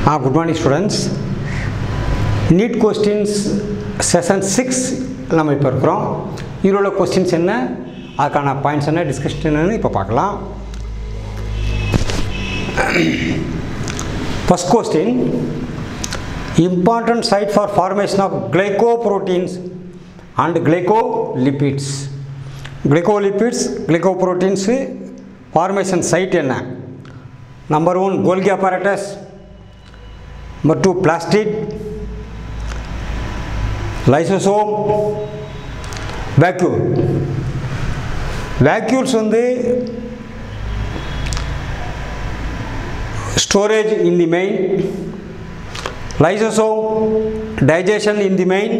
Ah, good morning students. NEET questions session six நம்ம இப்போ இருக்கிறோம் இதில் உள்ள கொஸ்டின்ஸ் என்ன அதுக்கான பாயிண்ட்ஸ் என்ன டிஸ்கஷன் என்னன்னு இப்போ பார்க்கலாம் first question important site for formation of glycoproteins and glycolipids glycolipids glycoproteins formation site என்ன number one Golgi apparatus number two plastic lysosome vacuole vacuoles வந்து storage in the main lysosome digestion in the main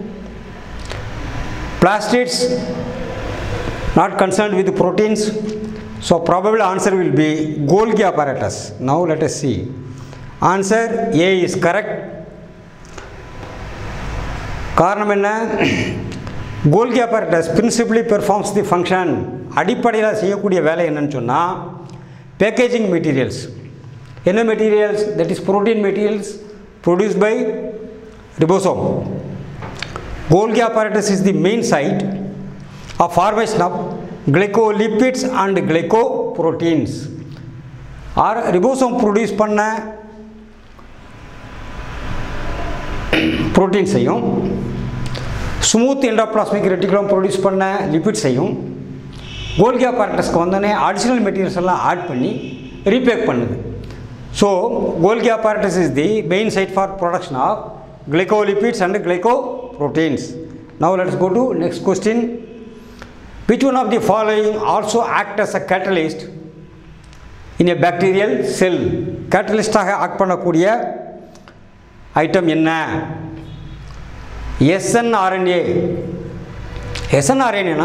plastids not concerned with proteins so probable answer will be golgi apparatus now let us see answer a is correct காரணம் என்ன கோல்கி apparatus principally performs the function அடிப்படையில் செய்யக்கூடிய வேலை என்னன்னு சொன்னால் packaging materials என்ன materials that is protein materials produce by ribosome Golgi apparatus is the main site of formation of glycolipids and glycoproteins or ribosome produce பண்ண ப்ரோட்டீன்ஸையும் ஸ்மூத் எண்டோபிளாஸ்மிக் ரெட்டிகுலம் ப்ரொடியூஸ் பண்ண லிபிட்ஸையும் கோல்கி apparatusக்கு வந்தோடனே அடிஷ்னல் மெட்டீரியல்ஸ் எல்லாம் add பண்ணி repack பண்ணுது so Golgi apparatus is the main site for production of glycolipids and glycoproteins. Now let us go to next question. Which one of the following also act as a catalyst in a bacterial cell? கேட்டலிஸ்டாக act பண்ணக்கூடிய item என்ன snRNA எஸ்என்ஆர்என்ஏனா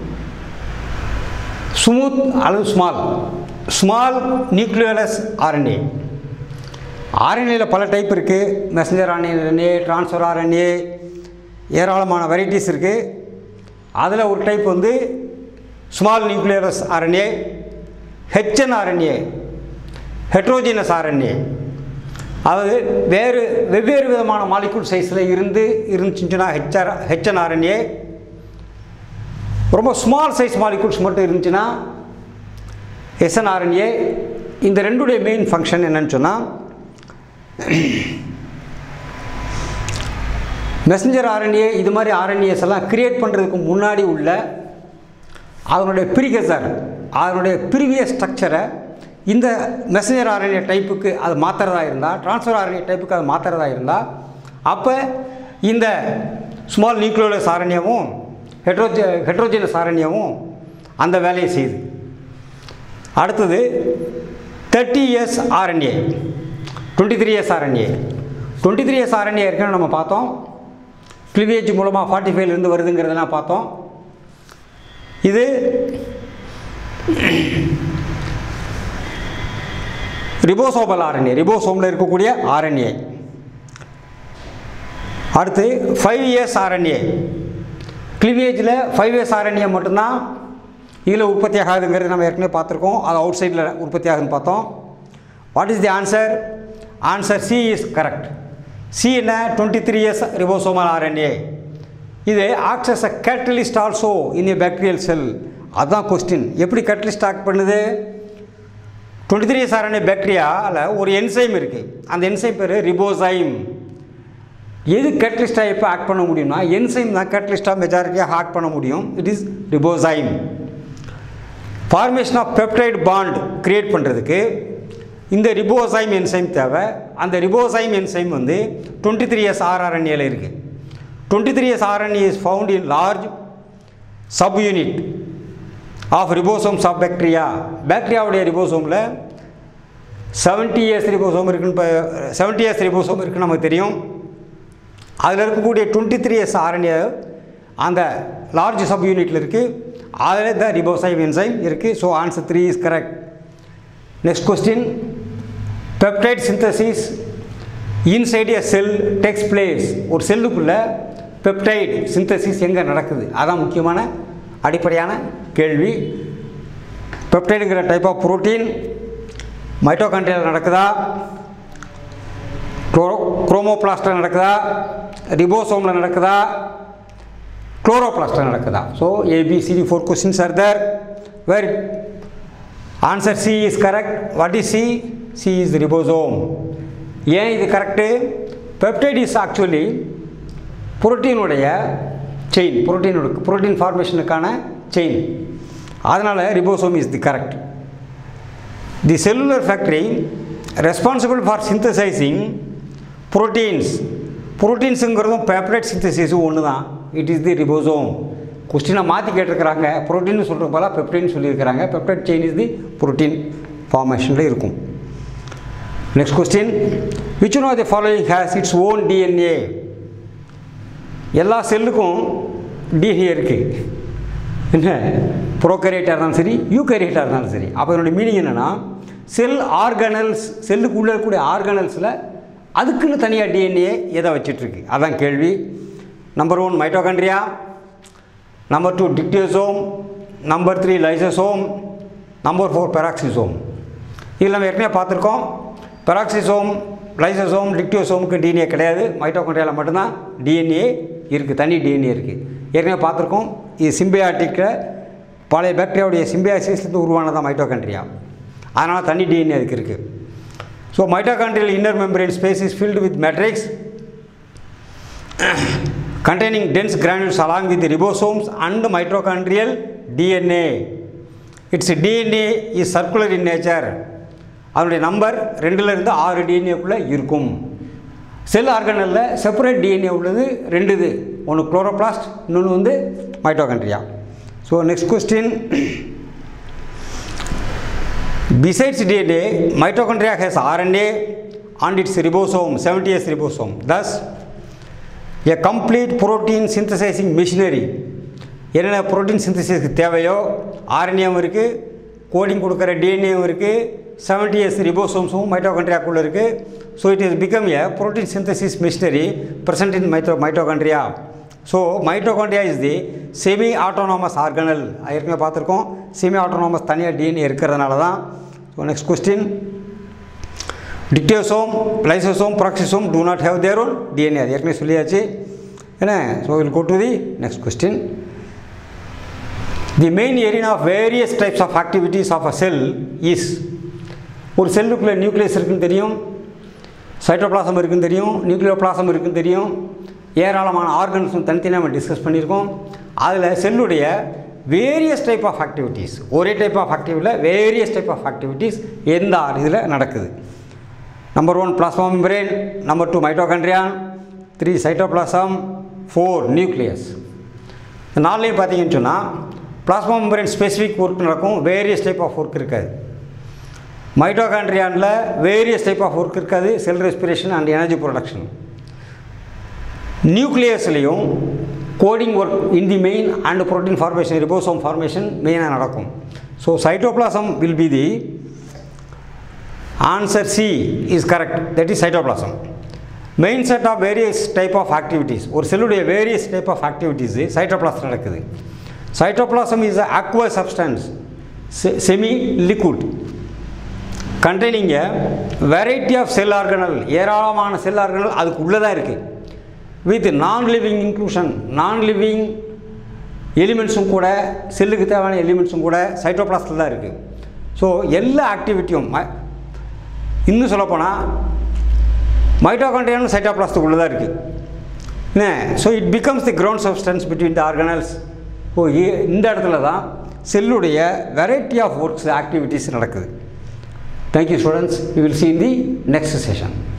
smooth அல்லது small small nucleolus RNA ஆர்என்ஏல பல type இருக்குது messenger RNA transfer RNA ஏராளமான varieties இருக்குது அதில் ஒரு டைப் வந்து small nucleolus RNA HN RNA heterogeneous RNA அதாவது வேறு வெவ்வேறு விதமான மாலிகுல் சைஸில் இருந்து இருந்துச்சுன்னா ஹெச்ஆர் ஹெச்என் ஆர்என்ஏ ரொம்ப ஸ்மால் சைஸ் மாலிகுல்ஸ் மட்டும் இருந்துச்சுன்னா எஸ்என்ஆர்என்ஏ இந்த ரெண்டுடைய மெயின் ஃபங்க்ஷன் என்னன்னு சொன்னால் மெசஞ்சர் ஆர்என்ஏ இது மாதிரி ஆர்என்ஏஸ் எல்லாம் கிரியேட் பண்ணுறதுக்கு முன்னாடி உள்ள அதனுடைய ப்ரீகசர் அதனுடைய ப்ரீவியஸ் ஸ்ட்ரக்சரை இந்த மெசஞ்சர் ஆர்என்ஏ டைப்புக்கு அது மாற்றுறதா இருந்தால் ட்ரான்ஸ்ஃபர் ஆர்என்ஏ டைப்புக்கு அது மாற்றுறதா இருந்தால் அப்போ இந்த ஸ்மால் நியூக்ளியோலஸ் ஆர்என்ஏவும் ஹெட்ரோஜ ஹெட்ரோஜினஸ் ஆர்என்ஏவும் அந்த வேலையை செய்யுது அடுத்தது thirty years RNA twenty three years RNA twenty three years RNA இருக்குன்னு நம்ம பார்த்தோம் கிளிவேஜ் மூலமாக ஃபார்ட்டி ஃபைவ்லேருந்து வருதுங்கிறதெல்லாம் பார்த்தோம் இது ரிபோசோபல் ஆர்என்ஏ ரிபோசோமில் இருக்கக்கூடிய ஆர்என்ஏ அடுத்து ஃபைவ் இயர்ஸ் ஆர்என்ஏ கிளிவேஜில் ஃபைவ் இயர்ஸ் ஆர்என்ஏ மட்டும்தான் இதில் உற்பத்தி ஆகாதுங்கிறது நம்ம ஏற்கனவே பார்த்துருக்கோம் அது அவுட் சைடில் உற்பத்தி ஆகுதுன்னு பார்த்தோம் what is the answer answer C is correct C என்ன twenty three years ribosomal RNA இது acts as a catalyst also in a bacterial cell அதுதான் கொஸ்டின் எப்படி கேட்டலிஸ்ட் ஆக்ட் பண்ணுது டுவெண்ட்டி த்ரீ இயர்ஸ் ஆர்என்ஏ பேக்டீரியாவில் ஒரு என்சைம் இருக்குது அந்த enzyme பேர் ரிபோசைம் எது கேட்டலிஸ்ட்டாக எப்போ ஆக்ட் பண்ண முடியும்னா என்சைம் தான் கேட்டலிஸ்ட்டாக மெஜாரிட்டியாக ஆக்ட் பண்ண முடியும் it is ribozyme formation of peptide bond create பண்ணுறதுக்கு இந்த ரிபோசைம் என்சைம் தேவை அந்த ரிபோசைம் என்சைம் வந்து டுவெண்ட்டி த்ரீ இயர்ஸ் ஆர்ஆர்என்ஏல இருக்குது twenty three years RNA is found in large subunit of ribosomes of bacteria பேக்டீரியாவுடைய ரிபோசோமில் செவன்ட்டி இயர்ஸ் ரிபோசோம் இருக்குன்னு இப்போ செவன்ட்டி இயர்ஸ் ரிபோசோம் இருக்குன்னு நமக்கு தெரியும் அதில் இருக்கக்கூடிய டுவெண்ட்டி த்ரீ இயர்ஸ் ஆர்என்ஏ அந்த லார்ஜ் சப் யூனிட்டில் இருக்குது அதில் த ரிபோசைம் என்சைம் இருக்குது so answer three is correct next question peptide synthesis inside a cell takes place ஒரு செல்லுக்குள்ளே பெப்டைட் சிந்தசிஸ் எங்கே நடக்குது அதான் முக்கியமான அடிப்படையான கேள்வி பெப்டைடுங்கிற டைப் ஆஃப் புரோட்டீன் மைட்டோகாண்ட்ரியாவில் நடக்குதா குளோரோ குரோமோபிளாஸ்டில் நடக்குதா ரிபோசோமில் நடக்குதா குளோரோபிளாஸ்டில் நடக்குதா so A B C D four questions are there where answer C is correct what is C C is ribosome ஏன் இது கரெக்டு பெப்டைட் இஸ் ஆக்சுவலி புரோட்டீனுடைய செயின் புரோட்டீனோட புரோட்டீன் ஃபார்மேஷனுக்கான செயின் அதனால் ribosome is the correct the cellular factory responsible for synthesizing proteins புரோட்டீன்ஸுங்கிறதும் peptide சிந்தசிஸும் ஒன்று தான் இட் இஸ் தி ரிபோசோம் கொஸ்டினை மாற்றி கேட்டிருக்கிறாங்க புரோட்டீன் சொல்கிற போல பெப்டைன் சொல்லியிருக்கிறாங்க peptide chain is the protein ஃபார்மேஷனில் இருக்கும் next question which one of the following has its own DNA எல்லா செல்லுக்கும் டிஎன்ஏ இருக்குது என்ன ப்ரோகரேட்டாக இருந்தாலும் சரி யூகரேட்டாக இருந்தாலும் சரி அப்போ என்னுடைய மீனிங் என்னென்னா செல் ஆர்கனல்ஸ் செல்லுக்குள்ளே இருக்கக்கூடிய ஆர்கனல்ஸில் அதுக்குன்னு தனியாக டிஎன்ஏ எதை வச்சிட்ருக்கு அதான் கேள்வி number one mitochondria number two dictyosome number three lysosome number four peroxisome இதில் நம்ம ஏற்கனவே பார்த்துருக்கோம் பெராக்சிசோம் லைசோசோம் டிக்டியோசோமுக்கு டிஎன்ஏ கிடையாது மைட்டோகாண்ட்ரியாவில் மட்டும்தான் டிஎன்ஏ இருக்குது தனி டிஎன்ஏ இருக்குது ஏற்கனவே பார்த்துருக்கோம் இது சிம்பியாட்டிக்கில் பழைய பாக்டீரியாவுடைய சிம்பியாசிஸ்லேருந்து உருவானதான் மைட்டோகாண்ட்ரியா அதனால் தனி டிஎன்ஏ அதுக்கு இருக்குது so mitochondrial inner membrane space is filled with matrix containing dense granules along with the ribosomes and mitochondrial DNA. Its DNA is circular in nature. அதனுடைய நம்பர் ரெண்டுலேருந்து ஆறு டிஎன்ஏக்குள்ளே இருக்கும் செல் ஆர்கனலில் செப்பரேட் டிஎன்ஏ உள்ளது ரெண்டு இது ஒன்று குளோரோபிளாஸ்ட் இன்னொன்று வந்து mitochondria so next question Besides DNA, mitochondria has RNA and its ribosome, 70S ribosome. Thus, a complete protein synthesizing machinery என்னென்ன புரோட்டீன் சிந்தசிஸ்க்கு தேவையோ ஆர்என்ஏவும் இருக்குது கோடிங் கொடுக்குற டிஎன்ஏவும் இருக்குது செவன்டி எஸ் ரிபோசோம்ஸும் மைட்டோகாண்ட்ரியாக்குள்ளே இருக்குது so it is become a protein synthesis machinery present in mito mitochondria so mitochondria is the semi autonomous organelle ஏற்கனவே பார்த்துருக்கோம் செமி ஆட்டோனாமஸ் தனியாக டிஎன்ஏ இருக்கிறதுனால தான் so next question dictyosome lysosome peroxisome do not have their own DNA அது ஏற்கனவே சொல்லியாச்சு என்ன so will go to the next question the main area of various types of activities of a cell is ஒரு செல்லுக்குள்ளே nucleus இருக்குன்னு தெரியும் cytoplasm இருக்குன்னு தெரியும் நியூக்ளியோபிளாசம் இருக்குன்னு தெரியும் ஏராளமான ஆர்கன்ஸும் தனித்தனியாக நம்ம டிஸ்கஸ் பண்ணியிருக்கோம் அதில் செல்லுடைய வேரியஸ் டைப் ஆஃப் ஆக்டிவிட்டீஸ் ஒரே டைப் ஆஃப் ஆக்டிவிட்டியில் வேரியஸ் டைப் ஆஃப் ஆக்டிவிட்டீஸ் எந்த இதில் நடக்குது number one plasma membrane number two mitochondrion three cytoplasm four nucleus இந்த நாலுலேயும் பார்த்தீங்கன்னு சொன்னால் பிளாஸ்மா மெம்பரேன் ஸ்பெசிஃபிக் ஒர்க் நடக்கும் வேரியஸ் டைப் ஆஃப் ஒர்க் இருக்காது மைட்டோகாண்ட்ரியானில் வேரியஸ் டைப் ஆஃப் ஒர்க் இருக்காது cell respiration and energy production நியூக்ளியஸ்லேயும் coding work in the main and protein formation ribosome formation மெயினாக நடக்கும் so cytoplasm will be the answer C is correct that is cytoplasm main set of various type of activities ஒரு செல்லுடைய various type of activities cytoplasm நடக்குது cytoplasm is a aqua substance semi liquid containing variety of cell organelle ஏராளமான cell organelle அதுக்கு உள்ளே தான் இருக்குது with non living inclusion non living எலிமெண்ட்ஸும் கூட செல்லுக்கு தேவையான எலிமெண்ட்ஸும் கூட சைட்டோபிளாஸ்டில் தான் இருக்குது ஸோ எல்லா ஆக்டிவிட்டியும் ம இன்னும் சொல்லப்போனால் மைட்டோகாண்ட்ரியானும் சைட்டோபிளாஸ்டுக்குள்ளே தான் இருக்குது என்ன so it becomes the ground substance between the organelles ஓ இந்த இடத்துல தான் செல்லுடைய வெரைட்டி ஆஃப் ஒர்க்ஸ் ஆக்டிவிட்டீஸ் நடக்குது thank you students you will see in the next session